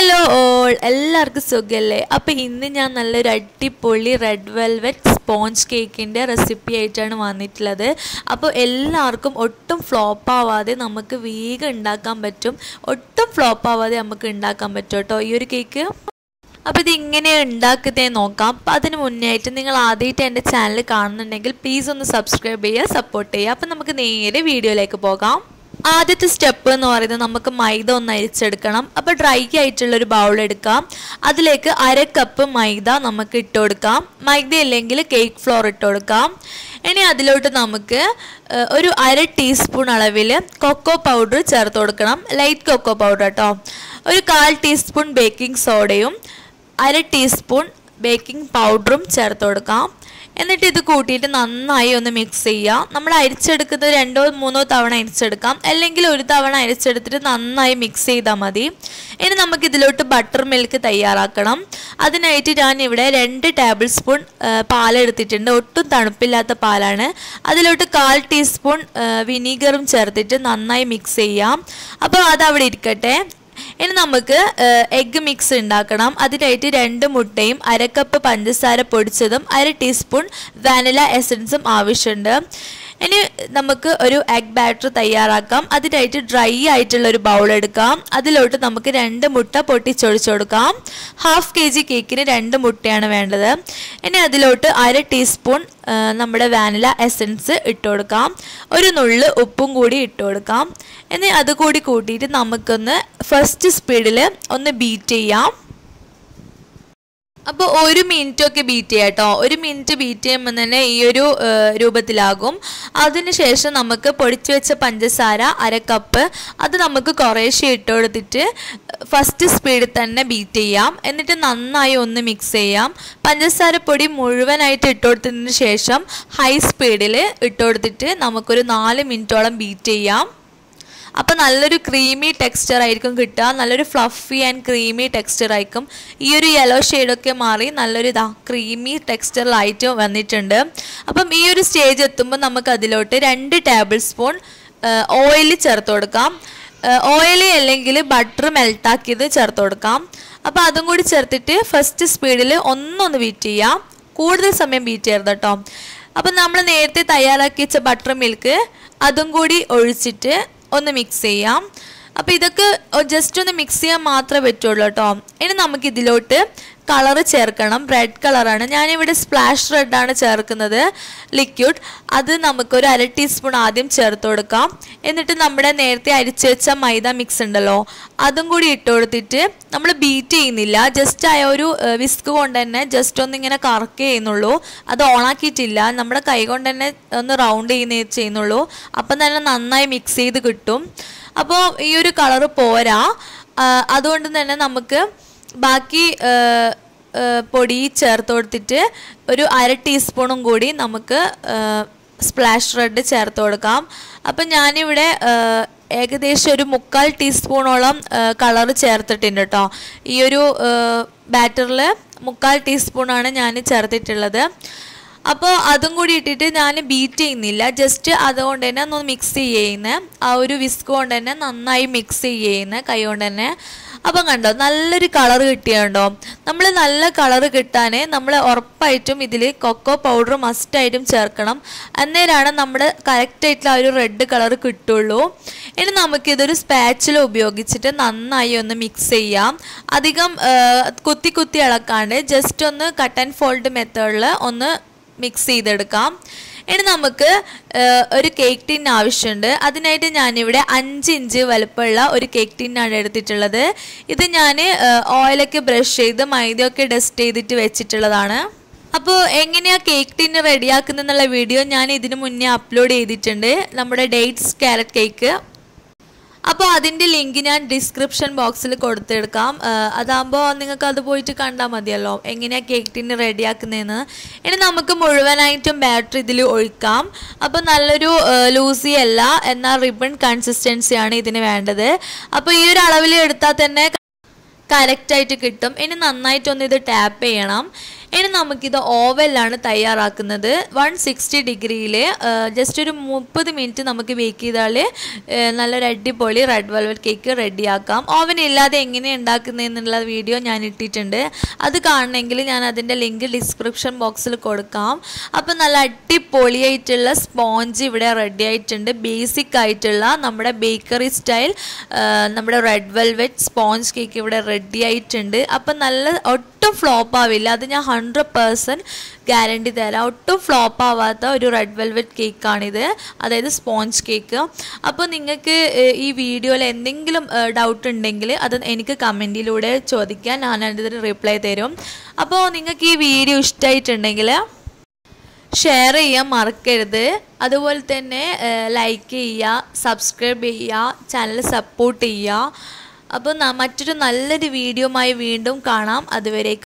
hello all എല്ലാവർക്കും സുഖമല്ലേ അപ്പോൾ ഇന്ന് ഞാൻ നല്ലൊരു അടിപൊളി റെഡ് വെൽവെറ്റ് സ്പോഞ്ച് കേക്കിൻ്റെ റെസിപ്പി ആയിട്ടാണ് വന്നിട്ടുള്ളത് അപ്പോൾ എല്ലാവർക്കും ഒട്ടും ഫ്ലോപ്പ് ആവാതെ നമുക്ക് വേഗം ഉണ്ടാക്കാൻ പറ്റും ഒട്ടും ഫ്ലോപ്പ് ആവാതെ നമുക്ക് ഉണ്ടാക്കാൻ പറ്റും കേട്ടോ ഈ ഒരു കേക്ക് അപ്പോൾ ഇത് ഇങ്ങനെ ഉണ്ടാക്കുന്നേ നോക്കാം അപ്പം അതിന് മുന്നേ ആയിട്ട് നിങ്ങൾ ആദ്യമായിട്ട് എൻ്റെ ചാനൽ കാണുന്നുണ്ടെങ്കിൽ പ്ലീസ് ഒന്ന് സബ്സ്ക്രൈബ് ചെയ്യുക സപ്പോർട്ട് ചെയ്യുക അപ്പം നമുക്ക് നേരെ വീഡിയോയിലേക്ക് പോകാം ആദ്യത്തെ സ്റ്റെപ്പ് എന്ന് പറയുന്നത് നമുക്ക് മൈദ ഒന്ന് അരിച്ചെടുക്കണം അപ്പോൾ ഡ്രൈ ആയിട്ടുള്ള ഒരു ബൗൾ എടുക്കാം അതിലേക്ക് അര കപ്പ് മൈദ നമുക്ക് ഇട്ട് കൊടുക്കാം മൈദ ഇല്ലെങ്കിൽ കേക്ക് ഫ്ലോർ ഇട്ട് കൊടുക്കാം ഇനി അതിലോട്ട് നമുക്ക് ഏഹ്, ഒരു അര ടീസ്പൂൺ അളവിൽ കൊക്കോ പൗഡർ ചേർത്ത് കൊടുക്കണം ലൈറ്റ് കൊക്കോ പൗഡർ കേട്ടോ ഒരു കാൽ ടീസ്പൂൺ ബേക്കിംഗ് സോഡയും അര ടീസ്പൂൺ ബേക്കിംഗ് പൗഡറും ചേർത്ത് കൊടുക്കാം എന്നിട്ട് ഇത് കൂട്ടിയിട്ട് നന്നായി ഒന്ന് മിക്സ് ചെയ്യുക നമ്മൾ അരിച്ചെടുക്കുന്നത് രണ്ടോ മൂന്നോ തവണ അരിച്ചെടുക്കാം അല്ലെങ്കിൽ ഒരു തവണ അരിച്ചെടുത്തിട്ട് നന്നായി മിക്സ് ചെയ്താൽ മതി ഇനി നമുക്ക് ഇതിലോട്ട് ബട്ടർ മിൽക്ക് തയ്യാറാക്കണം അതിനായിട്ട് ഞാൻ ഇവിടെ രണ്ട് ടേബിൾ സ്പൂൺ പാലെടുത്തിട്ടുണ്ട് ഒട്ടും തണുപ്പില്ലാത്ത പാലാണ് അതിലോട്ട് കാൽ ടീസ്പൂൺ വിനീഗറും ചേർത്തിട്ട് നന്നായി മിക്സ് ചെയ്യാം അപ്പോൾ അത് അവിടെ ഇരിക്കട്ടെ ഇനി നമുക്ക് എഗ്ഗ് മിക്സ് ഉണ്ടാക്കണം അതിനായിട്ട് രണ്ട് മുട്ടയും അര കപ്പ് പഞ്ചസാര പൊടിച്ചതും അര ടീസ്പൂൺ വാനില എസൻസും ആവശ്യമുണ്ട് ഇനി നമുക്ക് ഒരു എഗ് ബാറ്റർ തയ്യാറാക്കാം അതിനായിട്ട് ഡ്രൈ ആയിട്ടുള്ള ഒരു ബൗൾ എടുക്കാം അതിലോട്ട് നമുക്ക് രണ്ട് മുട്ട പൊട്ടിച്ചൊഴിച്ചു കൊടുക്കാം ഹാഫ് കെ ജി കേക്കിന് രണ്ട് മുട്ടയാണ് വേണ്ടത് ഇനി അതിലോട്ട് അര ടീസ്പൂൺ ആ, നമ്മുടെ വാനില എസൻസ് ഇട്ട് കൊടുക്കാം ഒരു നുള്ള് ഉപ്പും കൂടി ഇട്ട് കൊടുക്കാം ഇനി അത് കൂടി കൂട്ടിയിട്ട് നമുക്കൊന്ന് ഫസ്റ്റ് സ്പീഡിൽ ഒന്ന് ബീറ്റ് ചെയ്യാം അപ്പോൾ ഒരു മിനിറ്റ് ഒക്കെ ബീറ്റ് ചെയ്യാം കേട്ടോ ഒരു മിനിറ്റ് ബീറ്റ് ചെയ്യുമ്പോൾ തന്നെ ഈ ഒരു ആ, രൂപത്തിലാകും അതിനുശേഷം നമുക്ക് പൊടിച്ചു വെച്ച പഞ്ചസാര അര കപ്പ് അത് നമുക്ക് കുറേശ്ശെ ഇട്ട് കൊടുത്തിട്ട് ഫസ്റ്റ് സ്പീഡിൽ തന്നെ ബീറ്റ് ചെയ്യാം എന്നിട്ട് നന്നായി ഒന്ന് മിക്സ് ചെയ്യാം പഞ്ചസാര പൊടി മുഴുവനായിട്ട് ഇട്ട് കൊടുത്തതിന് ശേഷം ഹൈ സ്പീഡിൽ ഇട്ട് കൊടുത്തിട്ട് നമുക്കൊരു നാല് മിനിറ്റോളം ബീറ്റ് ചെയ്യാം അപ്പോൾ നല്ലൊരു ക്രീമി ടെക്സ്ചർ ആയിരിക്കും കിട്ടുക നല്ലൊരു ഫ്ലഫി ആൻഡ് ക്രീമി ടെക്സ്ചർ ആയിരിക്കും ഈ ഒരു യെല്ലോ ഷെയ്ഡൊക്കെ മാറി നല്ലൊരു ഇതാ ക്രീമി ടെക്സ്ചറിലായിട്ട് വന്നിട്ടുണ്ട് അപ്പം ഈ ഒരു സ്റ്റേജ് എത്തുമ്പോൾ നമുക്ക് അതിലോട്ട് രണ്ട് ടേബിൾ സ്പൂൺ ഓയിൽ ചേർത്ത് കൊടുക്കാം ഓയിൽ അല്ലെങ്കിൽ ബട്ടർ മെൽട്ടാക്കിയത് ചേർത്ത് കൊടുക്കാം അപ്പോൾ അതും കൂടി ചേർത്തിട്ട് ഫസ്റ്റ് സ്പീഡിൽ ഒന്നൊന്ന് ബീറ്റ് ചെയ്യാം കൂടുതൽ സമയം ബീറ്റ് ചെയ്യരുത് കേട്ടോ അപ്പം നമ്മൾ നേരത്തെ തയ്യാറാക്കി വെച്ച ബട്ടർ മിൽക്ക് അതും കൂടി ഒഴിച്ചിട്ട് ഒന്ന് മിക്സ് ചെയ്യാം അപ്പോൾ ഇതൊക്കെ ജസ്റ്റ് ഒന്ന് മിക്സ് ചെയ്യാൻ മാത്രമേ പറ്റുള്ളൂ കേട്ടോ ഇനി നമുക്ക് ഇതിലോട്ട് കളറ് ചേർക്കണം റെഡ് കളറാണ് ഞാനിവിടെ സ്പ്ലാഷ് റെഡാണ് ചേർക്കുന്നത് ലിക്വിഡ് അത് നമുക്കൊരു അര ടീസ്പൂൺ ആദ്യം ചേർത്ത് കൊടുക്കാം എന്നിട്ട് നമ്മുടെ നേരത്തെ അരിച്ചു വെച്ച മൈദ മിക്സ് ഉണ്ടല്ലോ അതും കൂടി ഇട്ട് കൊടുത്തിട്ട് നമ്മൾ ബീറ്റ് ചെയ്യുന്നില്ല ജസ്റ്റ് ആ ഒരു വിസ്ക് കൊണ്ട് തന്നെ ജസ്റ്റ് ഒന്ന് ഇങ്ങനെ കറക്ക് ചെയ്യുന്നുള്ളൂ അത് ഓണാക്കിയിട്ടില്ല നമ്മുടെ കൈ കൊണ്ട് തന്നെ ഒന്ന് റൗണ്ട് ചെയ്യുന്നേ ചെയ്യുന്നുള്ളൂ അപ്പം തന്നെ നന്നായി മിക്സ് ചെയ്ത് കിട്ടും അപ്പോൾ ഈ ഒരു കളറ് പോരാ ആ, അതുകൊണ്ട് തന്നെ നമുക്ക് ബാക്കി ആ, ആ, പൊടി ചേർത്ത് കൊടുത്തിട്ട് ഒരു അര ടീസ്പൂണും കൂടി നമുക്ക് സ്പ്ലാഷ് റെഡ് ചേർത്ത് കൊടുക്കാം അപ്പം ഞാനിവിടെ ആ, ഏകദേശം ഒരു മുക്കാൽ ടീസ്പൂണോളം കളർ ചേർത്തിട്ടുണ്ട് കേട്ടോ ഈ ഒരു ബാറ്ററിൽ മുക്കാൽ ടീസ്പൂണാണ് ഞാൻ ചേർത്തിട്ടുള്ളത് അപ്പോൾ അതും കൂടി ഇട്ടിട്ട് ഞാൻ ബീറ്റ് ചെയ്യുന്നില്ല ജസ്റ്റ് അതുകൊണ്ട് തന്നെ ഒന്ന് മിക്സ് ചെയ്യുന്നത് ആ ഒരു വിസ്ക് കൊണ്ട് തന്നെ നന്നായി മിക്സ് ചെയ്യുന്നത് കൈ കൊണ്ട് തന്നെ അപ്പം കണ്ടോ നല്ലൊരു കളർ കിട്ടിയുണ്ടോ നമ്മൾ നല്ല കളർ കിട്ടാൻ നമ്മൾ ഉറപ്പായിട്ടും ഇതിൽ കൊക്കോ പൗഡർ മസ്റ്റായിട്ടും ചേർക്കണം അന്നേരമാണ് നമ്മുടെ കറക്റ്റായിട്ടുള്ള ആ ഒരു റെഡ് കളർ കിട്ടുള്ളൂ ഇനി നമുക്കിതൊരു സ്പാച്ചിൽ ഉപയോഗിച്ചിട്ട് നന്നായി ഒന്ന് മിക്സ് ചെയ്യാം അധികം ആ, കുത്തി കുത്തി ഇളക്കാണ്ട് ജസ്റ്റ് ഒന്ന് കട്ട് ആൻഡ് ഫോൾഡ് മെത്തേഡിൽ ഒന്ന് മിക്സ് ചെയ്തെടുക്കാം ഇനി നമുക്ക് ആ, ഒരു കേക്ക് ടിൻ ആവശ്യമുണ്ട് അതിനായിട്ട് ഞാനിവിടെ അഞ്ച് ഇഞ്ച് വലുപ്പമുള്ള ഒരു കേക്ക് ടിന്നാണ് എടുത്തിട്ടുള്ളത് ഇത് ഞാൻ ഓയിലൊക്കെ ബ്രഷ് ചെയ്ത് മൈദയൊക്കെ ഡസ്റ്റ് ചെയ്തിട്ട് വെച്ചിട്ടുള്ളതാണ് അപ്പോൾ എങ്ങനെയാണ് കേക്ക് ടിന്ന് റെഡിയാക്കുന്നുള്ള വീഡിയോ ഞാൻ ഇതിനു മുന്നേ അപ്ലോഡ് ചെയ്തിട്ടുണ്ട് നമ്മുടെ ഡേറ്റ്സ് ക്യാരറ്റ് കേക്ക് അപ്പോൾ അതിൻ്റെ ലിങ്ക് ഞാൻ ഡിസ്ക്രിപ്ഷൻ ബോക്സിൽ കൊടുത്തെടുക്കാം അതാകുമ്പോൾ നിങ്ങൾക്ക് അത് പോയിട്ട് കണ്ടാൽ മതിയല്ലോ എങ്ങനെയാണ് കേക്ക് ടിന് റെഡിയാക്കുന്നതെന്ന് ഇനി നമുക്ക് മുഴുവനായിട്ടും ബാറ്ററി ഇതിൽ ഒഴിക്കാം അപ്പോൾ നല്ലൊരു ലൂസി അല്ല എന്നാൽ റിബൺ കൺസിസ്റ്റൻസിയാണ് ഇതിന് വേണ്ടത് അപ്പോൾ ഈ ഒരു അളവിൽ എടുത്താൽ തന്നെ കറക്റ്റായിട്ട് കിട്ടും ഇനി നന്നായിട്ടൊന്ന് ഇത് ടാപ്പ് ചെയ്യണം ഇനി നമുക്കിത് ഓവനിലാണ് തയ്യാറാക്കുന്നത് വൺ സിക്സ്റ്റി ഡിഗ്രിയിൽ ജസ്റ്റ് ഒരു മുപ്പത് മിനിറ്റ് നമുക്ക് ബേക്ക് ചെയ്താൽ നല്ലൊരു അടിപൊളി റെഡ് വെൽവെറ്റ് കേക്ക് റെഡിയാക്കാം ഓവൻ ഇല്ലാതെ എങ്ങനെ ഉണ്ടാക്കുന്നതെന്നുള്ള വീഡിയോ ഞാൻ ഇട്ടിട്ടുണ്ട് അത് കാണണമെങ്കിൽ ഞാൻ അതിൻ്റെ ലിങ്ക് ഡിസ്ക്രിപ്ഷൻ ബോക്സിൽ കൊടുക്കാം അപ്പോൾ നല്ല അടിപൊളിയായിട്ടുള്ള സ്പോഞ്ച് ഇവിടെ റെഡി ആയിട്ടുണ്ട് ബേസിക് ആയിട്ടുള്ള നമ്മുടെ ബേക്കറി സ്റ്റൈൽ നമ്മുടെ റെഡ് വെൽവെറ്റ് സ്പോഞ്ച് കേക്ക് ഇവിടെ റെഡി ആയിട്ടുണ്ട് അപ്പം നല്ല ഒട്ടും ഫ്ലോപ്പ് ആവില്ല അത് ഞാൻ ഹൺഡ്രഡ് പേഴ്സൻറ്റ് ഗ്യാരണ്ടി തരാം ഒട്ടും ഫ്ലോപ്പ് ആവാത്ത ഒരു റെഡ് വെൽവെറ്റ് കേക്കാണിത് അതായത് സ്പോഞ്ച് കേക്ക് അപ്പോൾ നിങ്ങൾക്ക് ഏഹ്, ഈ വീഡിയോയിൽ എന്തെങ്കിലും ഡൗട്ട് ഉണ്ടെങ്കിൽ അത് എനിക്ക് കമൻറ്റിലൂടെ ചോദിക്കാൻ ഞാൻ അതിന് റിപ്ലൈ തരും അപ്പോൾ നിങ്ങൾക്ക് ഈ വീഡിയോ ഇഷ്ടമായിട്ടുണ്ടെങ്കിൽ ഷെയർ ചെയ്യാൻ മറക്കരുത് അതുപോലെ തന്നെ ലൈക്ക് ചെയ്യുക സബ്സ്ക്രൈബ് ചെയ്യുക ചാനൽ സപ്പോർട്ട് ചെയ്യുക അപ്പോൾ ന- മറ്റൊരു നല്ലൊരു വീഡിയോയുമായി വീണ്ടും കാണാം അതുവരെ